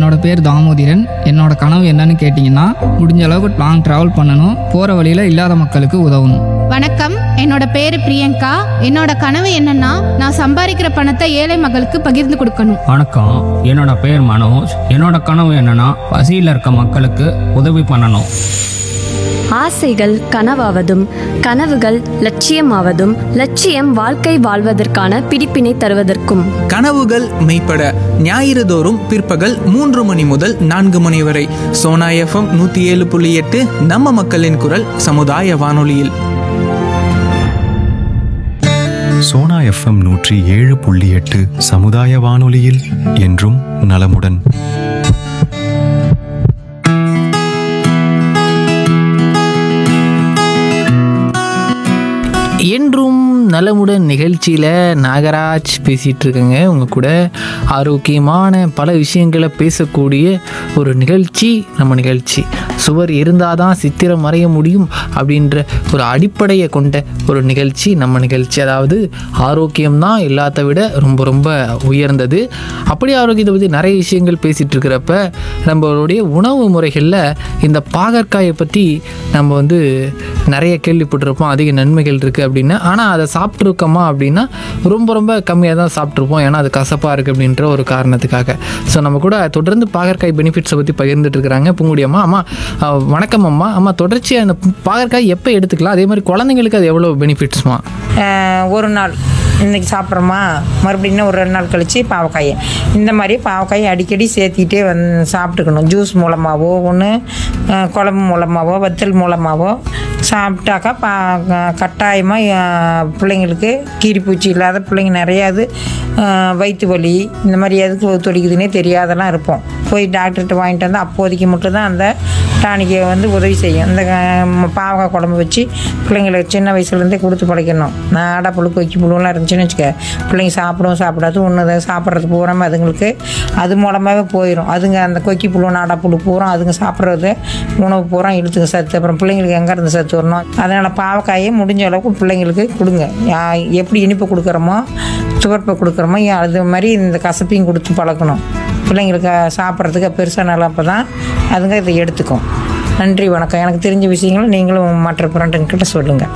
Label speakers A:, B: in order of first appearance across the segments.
A: என்னோட பேர் தாமோதிரன் என்னோட கனவு என்னன்னு கேட்டிங்கன்னா முடிஞ்ச அளவுக்கு லாங் ட்ராவல் பண்ணணும் போகிற வழியில் இல்லாத மக்களுக்கு உதவணும்
B: வணக்கம் என்னோட பேரு பிரியங்கா என்னோட கனவு என்னன்னா நான் சம்பாதிக்கிற பணத்தை ஏழை மக்களுக்கு பகிர்ந்து கொடுக்கணும்
C: வணக்கம் என்னோட பேர் மனோஜ் என்னோட கனவு என்னன்னா பசியில் இருக்க மக்களுக்கு உதவி பண்ணணும்
D: ஆசைகள் கனவாவதும் கனவுகள் லட்சியமாவதும் லட்சியம் வாழ்க்கை வாழ்வதற்கான பிடிப்பினை தருவதற்கும்
E: கனவுகள் மெய்ப்பட ஞாயிறு தோறும் பிற்பகல் மூன்று மணி முதல் நான்கு மணி வரை சோனா எஃப்எம் நூற்றி ஏழு புள்ளி எட்டு நம்ம மக்களின் குரல் சமுதாய வானொலியில்
F: சோனா எஃப்எம் நூற்றி ஏழு புள்ளி எட்டு சமுதாய வானொலியில் என்றும் நலமுடன்
G: என்றும் நலமுடன் நிகழ்ச்சியில் நாகராஜ் பேசிகிட்டு இருக்கேங்க உங்கள் கூட ஆரோக்கியமான பல விஷயங்களை பேசக்கூடிய ஒரு நிகழ்ச்சி நம்ம நிகழ்ச்சி சுவர் இருந்தால் தான் சித்திரம் வரைய முடியும் அப்படின்ற ஒரு அடிப்படையை கொண்ட ஒரு நிகழ்ச்சி நம்ம நிகழ்ச்சி அதாவது ஆரோக்கியம்தான் எல்லாத்த விட ரொம்ப ரொம்ப உயர்ந்தது அப்படி ஆரோக்கியத்தை பற்றி நிறைய விஷயங்கள் பேசிகிட்டு இருக்கிறப்ப நம்மளுடைய உணவு முறைகளில் இந்த பாகற்காயை பற்றி நம்ம வந்து நிறைய கேள்விப்பட்டிருப்போம் அதிக நன்மைகள் இருக்குது அப்படின்னு ஆனால் அதை சாப்பிட்ருக்கோமா அப்படின்னா ரொம்ப ரொம்ப கம்மியாக தான் சாப்பிட்ருப்போம் ஏன்னா அது கசப்பாக இருக்குது அப்படின்ற ஒரு காரணத்துக்காக ஸோ நம்ம கூட தொடர்ந்து பாகற்காய் பெனிஃபிட்ஸை பற்றி பகிர்ந்துட்டு இருக்கிறாங்க பூங்குடி அம்மா அம்மா அஹ், வணக்கம் அம்மா அம்மா தொடர்ச்சியாக அந்த பாகற்காய் எப்போ எடுத்துக்கலாம் அதே மாதிரி குழந்தைங்களுக்கு அது எவ்வளோ பெனிஃபிட்ஸ்மா
H: ஆஹ் ஒரு நாள் இன்றைக்கி சாப்பிட்றோமா மறுபடியும் இன்னும் ஒரு ரெண்டு நாள் கழித்து பாவக்காயை இந்த மாதிரி பாவக்காயை அடிக்கடி சேர்த்திட்டே வந்து சாப்பிட்டுக்கணும் ஜூஸ் மூலமாகவோ ஒன்று குழம்பு மூலமாகவோ வத்தல் மூலமாகவோ சாப்பிட்டாக்கா பா கட்டாயமாக பிள்ளைங்களுக்கு கீரிப்பூச்சி இல்லாத பிள்ளைங்க நிறையாது ஆஹ் வயிற்று வலி இந்த மாதிரி எதுக்கு துடிக்குதுன்னே தெரியாதெல்லாம் இருப்போம் போய் டாக்டர்கிட்ட வாங்கிட்டு வந்து அப்போதைக்கு மட்டும் தான் அந்த டானிக்கை வந்து உதவி செய்யும் இந்த ஆஹ் பாவக்காய் குழம்பு வச்சு பிள்ளைங்களுக்கு சின்ன வயசுலேருந்தே கொடுத்து பழக்கணும் நாடா புழு கொக்கி புழுலாம் இருந்துச்சுன்னு வச்சுக்க பிள்ளைங்க சாப்பிடவும் சாப்பிடாது ஒன்று சாப்பிட்றது பூராமல் அதுங்களுக்கு அது மூலமாகவே போயிடும் அதுங்க அந்த கொக்கி புழு நாடா புழு பூரா அதுங்க சாப்பிட்றது உணவு பூரா இழுத்துங்க சத்து அப்புறம் பிள்ளைங்களுக்கு எங்கே இருந்து சத்து வரணும் அதனால் பாவக்காயை முடிஞ்ச அளவுக்கு பிள்ளைங்களுக்கு கொடுங்க யா- எப்படி இனிப்பு கொடுக்குறோமோ துவர்ப்பை கொடுக்குறோமோ அது மாதிரி இந்த கசப்பையும் கொடுத்து பழக்கணும் பிள்ளைங்களுக்கு சாப்பிட்றதுக்கு பெருசாக நல்லா அப்போ தான் அதுங்க இதை எடுத்துக்கும் நன்றி வணக்கம் எனக்கு தெரிஞ்ச விஷயங்களை நீங்களும் மற்ற பிறண்டுங்கிட்ட சொல்லுங்கள்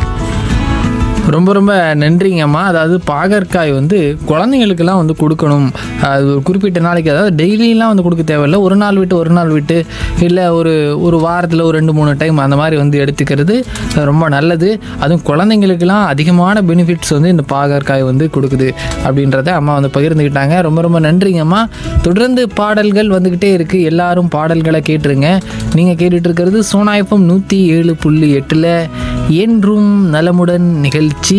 G: ரொம்ப ரொம்ப நன்றிங்கம்மா அதாவது பாகற்காய் வந்து குழந்தைங்களுக்கெல்லாம் வந்து கொடுக்கணும் அது ஒரு குறிப்பிட்ட நாளைக்கு அதாவது டெய்லியெலாம் வந்து கொடுக்க தேவையில்ல ஒரு நாள் விட்டு ஒரு நாள் விட்டு இல்லை ஒரு ஒரு வாரத்தில் ஒரு ரெண்டு மூணு டைம் அந்த மாதிரி வந்து எடுத்துக்கிறது ரொம்ப நல்லது அதுவும் குழந்தைங்களுக்கெல்லாம் அதிகமான பெனிஃபிட்ஸ் வந்து இந்த பாகற்காய் வந்து கொடுக்குது அப்படின்றத அம்மா வந்து பகிர்ந்துக்கிட்டாங்க ரொம்ப ரொம்ப நன்றிங்கம்மா தொடர்ந்து பாடல்கள் வந்துக்கிட்டே இருக்குது எல்லாரும் பாடல்களை கேட்டுருங்க நீங்கள் கேட்டுட்டு இருக்கிறது சோனாயப்பம் நூற்றி ஏழு புள்ளி எட்டில் என்றும் நலமுடன் நிகழ்ச்சி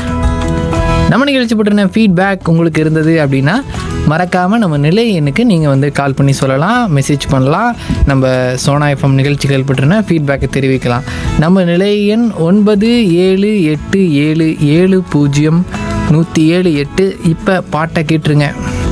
G: நம்ம நிகழ்ச்சி பற்றின ஃபீட்பேக் உங்களுக்கு இருந்தது அப்படின்னா மறக்காமல் நம்ம நிலை எண்ணுக்கு நீங்கள் வந்து கால் பண்ணி சொல்லலாம் மெசேஜ் பண்ணலாம் நம்ம சோனா எஃப்எம் நிகழ்ச்சிகள் பற்றின ஃபீட்பேக்கை தெரிவிக்கலாம் நம்ம நிலை எண் ஒன்பது ஏழு எட்டு ஏழு ஏழு பூஜ்ஜியம் நூற்றி ஏழு எட்டு இப்போ பாட்டை கேட்டுருங்க